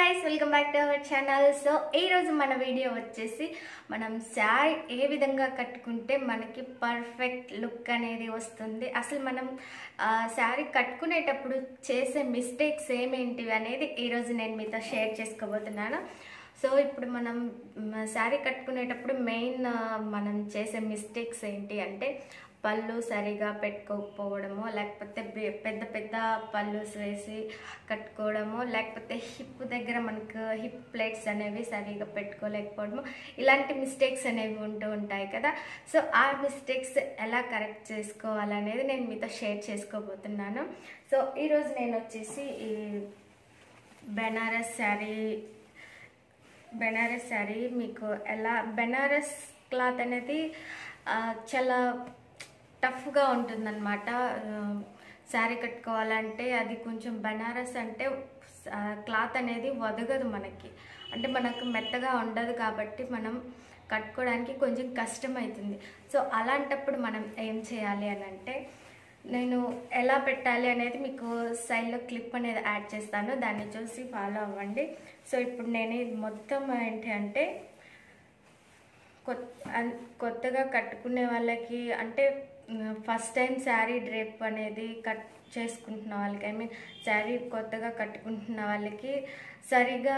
guys welcome back to our channel so ఈ రోజు మన వీడియో వచ్చేసి మనం శారీ ఏ విధంగా కట్టుకుంటే మనకి పర్ఫెక్ట్ లుక్ అనేది వస్తుంది అసలు మనం శారీ కట్టుకునేటప్పుడు చేసే మిస్టేక్స్ ఏమేంటివి అనేది ఈరోజు నేను మీతో షేర్ చేసుకోబోతున్నాను సో ఇప్పుడు మనం శారీ కట్టుకునేటప్పుడు మెయిన్ మనం చేసే మిస్టేక్స్ ఏంటి అంటే పళ్ళు సరిగా పెట్టుకోకపోవడము లేకపోతే బె- పెద్ద పెద్ద పళ్ళుస్ వేసి కట్టుకోవడము లేకపోతే హిప్ దగ్గర మనకు హిప్ ప్లేట్స్ అనేవి సరిగా పెట్టుకోలేకపోవడము ఇలాంటి మిస్టేక్స్ అనేవి ఉంటూ ఉంటాయి కదా సో ఆ మిస్టేక్స్ ఎలా కరెక్ట్ చేసుకోవాలనేది నేను మీతో షేర్ చేసుకోబోతున్నాను సో ఈరోజు నేను వచ్చేసి ఈ బెనారస్ శారీ బెనారస్ శారీ మీకు ఎలా బెనారస్ క్లాత్ అనేది ఆ, చాలా టఫ్గా ఉంటుందన్నమాట శారీ కట్టుకోవాలంటే అది కొంచెం బెనారస్ అంటే ఆ, క్లాత్ అనేది వదగదు మనకి అంటే మనకు మెత్తగా ఉండదు కాబట్టి మనం కట్టుకోవడానికి కొంచెం కష్టమవుతుంది సో అలాంటప్పుడు మనం ఏం చేయాలి అని అంటే నేను ఎలా పెట్టాలి అనేది మీకు సైడ్లో క్లిప్ అనేది యాడ్ చేస్తాను దాన్ని చూసి ఫాలో అవ్వండి సో ఇప్పుడు నేను ఇది మొత్తం ఏంటి అంటే కొత్త అన్- కొత్తగా కట్టుకునే వాళ్ళకి అంటే ఫస్ట్ టైం శారీ డ్రేప్ అనేది కట్ చేసుకుంటున్న వాళ్ళకి ఐ మీన్ శారీ కొత్తగా కట్టుకుంటున్న వాళ్ళకి సరిగా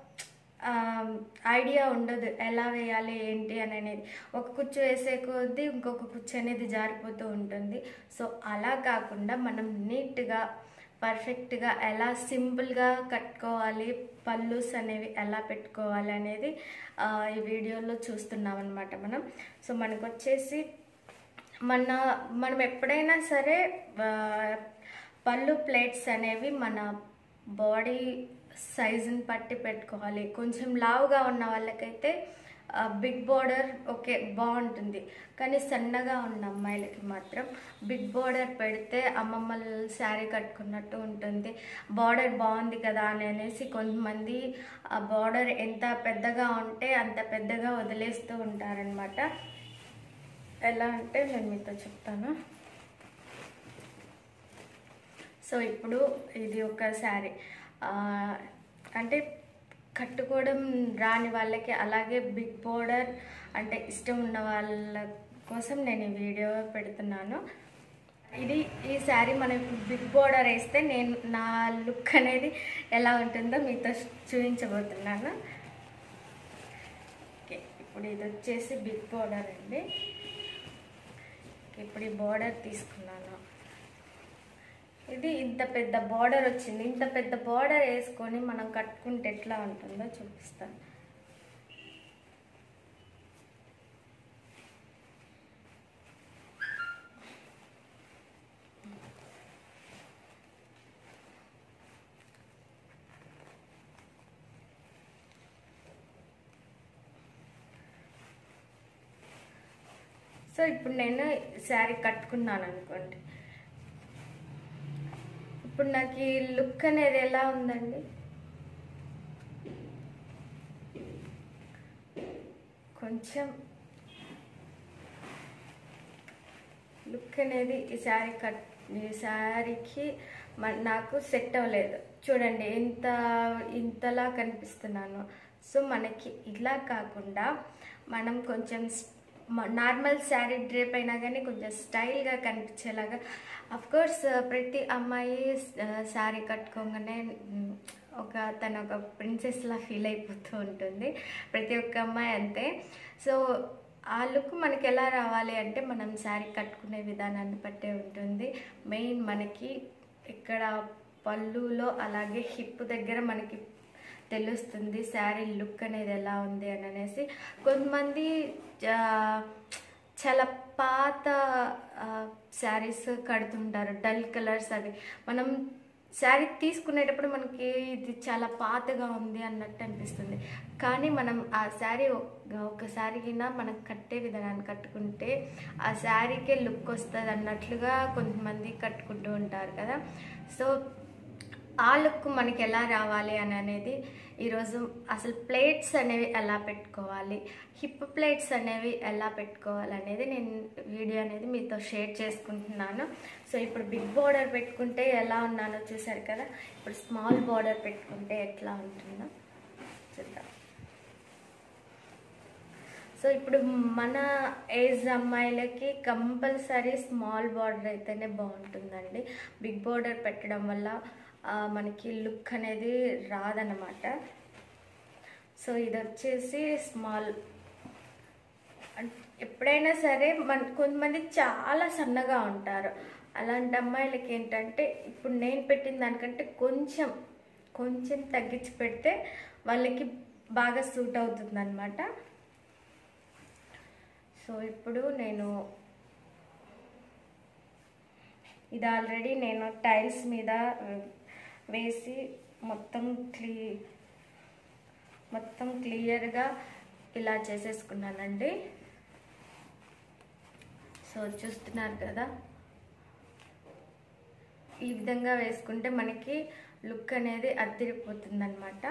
ఐడియా ఉండదు ఎలా వేయాలి ఏంటి అని అనేది ఒక కుచ్చు వేసే కొద్దీ ఇంకొక కుచ్చు అనేది జారిపోతూ ఉంటుంది సో అలా కాకుండా మనం నీట్గా పర్ఫెక్ట్గా ఎలా సింపుల్గా కట్టుకోవాలి పల్లూస్ అనేవి ఎలా పెట్టుకోవాలి అనేది ఆ, ఈ వీడియోలో చూస్తున్నాం అనమాట మనం సో మనకు వచ్చేసి మన మనం ఎప్పుడైనా సరే ఆ, పళ్ళు ప్లేట్స్ అనేవి మన బాడీ సైజుని పట్టి పెట్టుకోవాలి కొంచెం లావుగా ఉన్న వాళ్ళకైతే బిగ్ బార్డర్ ఓకే బాగుంటుంది కానీ సన్నగా ఉన్న అమ్మాయిలకి మాత్రం బిగ్ బార్డర్ పెడితే అమ్మమ్మల శారీ కట్టుకున్నట్టు ఉంటుంది బార్డర్ బాగుంది కదా అని అనేసి కొంతమంది ఆ బార్డర్ ఎంత పెద్దగా ఉంటే అంత పెద్దగా వదిలేస్తూ ఉంటారనమాట ఎలా అంటే నేను మీతో చెప్తాను సో ఇప్పుడు ఇది ఒక శారీ అంటే కట్టుకోవడం రాని వాళ్ళకి అలాగే బిగ్ బోర్డర్ అంటే ఇష్టం ఉన్న వాళ్ళ కోసం నేను ఈ వీడియో పెడుతున్నాను ఇది ఈ శారీ మనం ఇప్పుడు బిగ్ బోర్డర్ వేస్తే నేను నా లుక్ అనేది ఎలా ఉంటుందో మీతో చూపించబోతున్నాను ఓకే ఇప్పుడు ఇది వచ్చేసి బిగ్ బోర్డర్ అండి ఇప్పుడు ఈ బోర్డర్ తీసుకున్నాను ఇది ఇంత పెద్ద బార్డర్ వచ్చింది ఇంత పెద్ద బార్డర్ వేసుకొని మనం కట్టుకుంటే ఎట్లా ఉంటుందో చూపిస్తాను సో ఇప్పుడు నేను శారీ కట్టుకున్నాను అనుకోండి ఇప్పుడు నాకు ఈ లుక్ అనేది ఎలా ఉందండి కొంచెం లుక్ అనేది ఈ శారీ కట్ ఈ శారీకి మ- నాకు సెట్ అవ్వలేదు చూడండి ఇంత ఇంతలా కనిపిస్తున్నాను సో మనకి ఇలా కాకుండా మనం కొంచెం స్- మ- నార్మల్ శారీ డ్రేప్ అయినా కానీ కొంచెం స్టైల్గా కనిపించేలాగా కోర్స్ ప్రతి అమ్మాయి ఆ, శారీ కట్టుకోగానే మ్, ఒక తన ఒక ప్రిన్సెస్లా ఫీల్ అయిపోతూ ఉంటుంది ప్రతి ఒక్క అమ్మాయి అంతే సో ఆ లుక్ మనకి ఎలా రావాలి అంటే మనం శారీ కట్టుకునే విధానాన్ని బట్టే ఉంటుంది మెయిన్ మనకి ఇక్కడ పళ్ళులో అలాగే హిప్ దగ్గర మనకి తెలుస్తుంది శారీ లుక్ అనేది ఎలా ఉంది అని అనేసి కొంతమంది జా- చాలా పాత శారీస్ కడుతుంటారు డల్ కలర్స్ అవి మనం శారీ తీసుకునేటప్పుడు మనకి ఇది చాలా పాతగా ఉంది అన్నట్టు అనిపిస్తుంది కానీ మనం ఆ శారీ ఒకసారి మనం కట్టే విధానాన్ని కట్టుకుంటే ఆ శారీకే లుక్ వస్తుంది అన్నట్లుగా కొంతమంది కట్టుకుంటూ ఉంటారు కదా సో ఆ లుక్ మనకి ఎలా రావాలి అని అనేది ఈరోజు అసలు ప్లేట్స్ అనేవి ఎలా పెట్టుకోవాలి హిప్ ప్లేట్స్ అనేవి ఎలా పెట్టుకోవాలి అనేది నేను వీడియో అనేది మీతో షేర్ చేసుకుంటున్నాను సో ఇప్పుడు బిగ్ బార్డర్ పెట్టుకుంటే ఎలా ఉన్నానో చూసారు కదా ఇప్పుడు స్మాల్ బార్డర్ పెట్టుకుంటే ఎట్లా ఉంటుందో చూద్దాం సో ఇప్పుడు మన ఏజ్ అమ్మాయిలకి కంపల్సరీ స్మాల్ బార్డర్ అయితేనే బాగుంటుందండి బిగ్ బార్డర్ పెట్టడం వల్ల ఆ, మనకి లుక్ అనేది రాదనమాట సో ఇది వచ్చేసి స్మాల్ అన్- ఎప్పుడైనా సరే మన కొంతమంది చాలా సన్నగా ఉంటారు అలాంటి అమ్మాయిలకి ఏంటంటే ఇప్పుడు నేను పెట్టిన దానికంటే కొంచెం కొంచెం తగ్గించి పెడితే వాళ్ళకి బాగా సూట్ అవుతుంది అనమాట సో ఇప్పుడు నేను ఇది ఆల్రెడీ నేను టైల్స్ మీద వేసి మొత్తం క్లీ మొత్తం క్లియర్గా ఇలా చేసేసుకున్నానండి సో చూస్తున్నారు కదా ఈ విధంగా వేసుకుంటే మనకి లుక్ అనేది అద్దరిపోతుంది అనమాట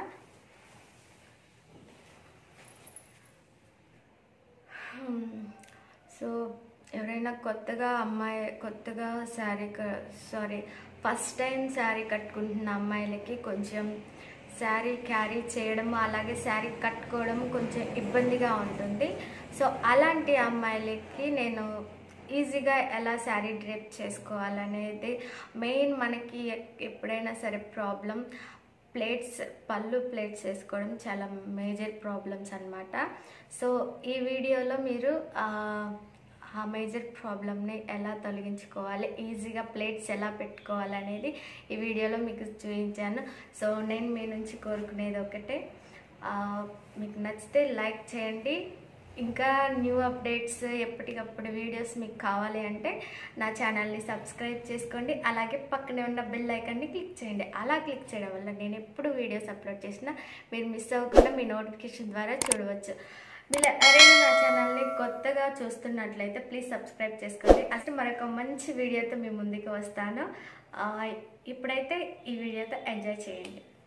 సో ఎవరైనా కొత్తగా అమ్మాయి కొత్తగా sari sorry first time sari కట్టుకుంటున్న అమ్మాయిలకి కొంచెం శారీ క్యారీ చేయడం అలాగే శారీ కట్టుకోవడం కొంచెం ఇబ్బందిగా ఉంటుంది సో అలాంటి అమ్మాయిలకి నేను ఈజీగా ఎలా శారీ డ్రేప్ చేసుకోవాలనేది మెయిన్ మనకి ఎప్పుడైనా సరే ప్రాబ్లం ప్లేట్స్ పళ్ళు ప్లేట్స్ వేసుకోవడం చాలా మేజర్ ప్రాబ్లమ్స్ అన్నమాట సో ఈ వీడియోలో మీరు ఆ, ఆ మేజర్ ప్రాబ్లమ్ని ఎలా తొలగించుకోవాలి ఈజీగా ప్లేట్స్ ఎలా పెట్టుకోవాలి అనేది ఈ వీడియోలో మీకు చూపించాను సో నేను మీ నుంచి కోరుకునేది ఒకటే ఆ, మీకు నచ్చితే లైక్ చేయండి ఇంకా న్యూ అప్డేట్స్ ఎప్పటికప్పుడు వీడియోస్ మీకు కావాలి అంటే నా ఛానల్ని సబ్స్క్రైబ్ చేసుకోండి అలాగే పక్కనే ఉన్న బెల్ ఐకాన్ని క్లిక్ చేయండి అలా క్లిక్ చేయడం వల్ల నేను ఎప్పుడు వీడియోస్ అప్లోడ్ చేసినా మీరు మిస్ అవ్వకుండా మీ నోటిఫికేషన్ ద్వారా చూడవచ్చు మీరు ఎవరైనా నా ఛానల్ని కొత్తగా చూస్తున్నట్లయితే ప్లీజ్ సబ్స్క్రైబ్ చేసుకోండి అసలు మరొక మంచి వీడియోతో మీ ముందుకు వస్తాను ఆ, ఇప్పుడైతే ఈ వీడియోతో ఎంజాయ్ చేయండి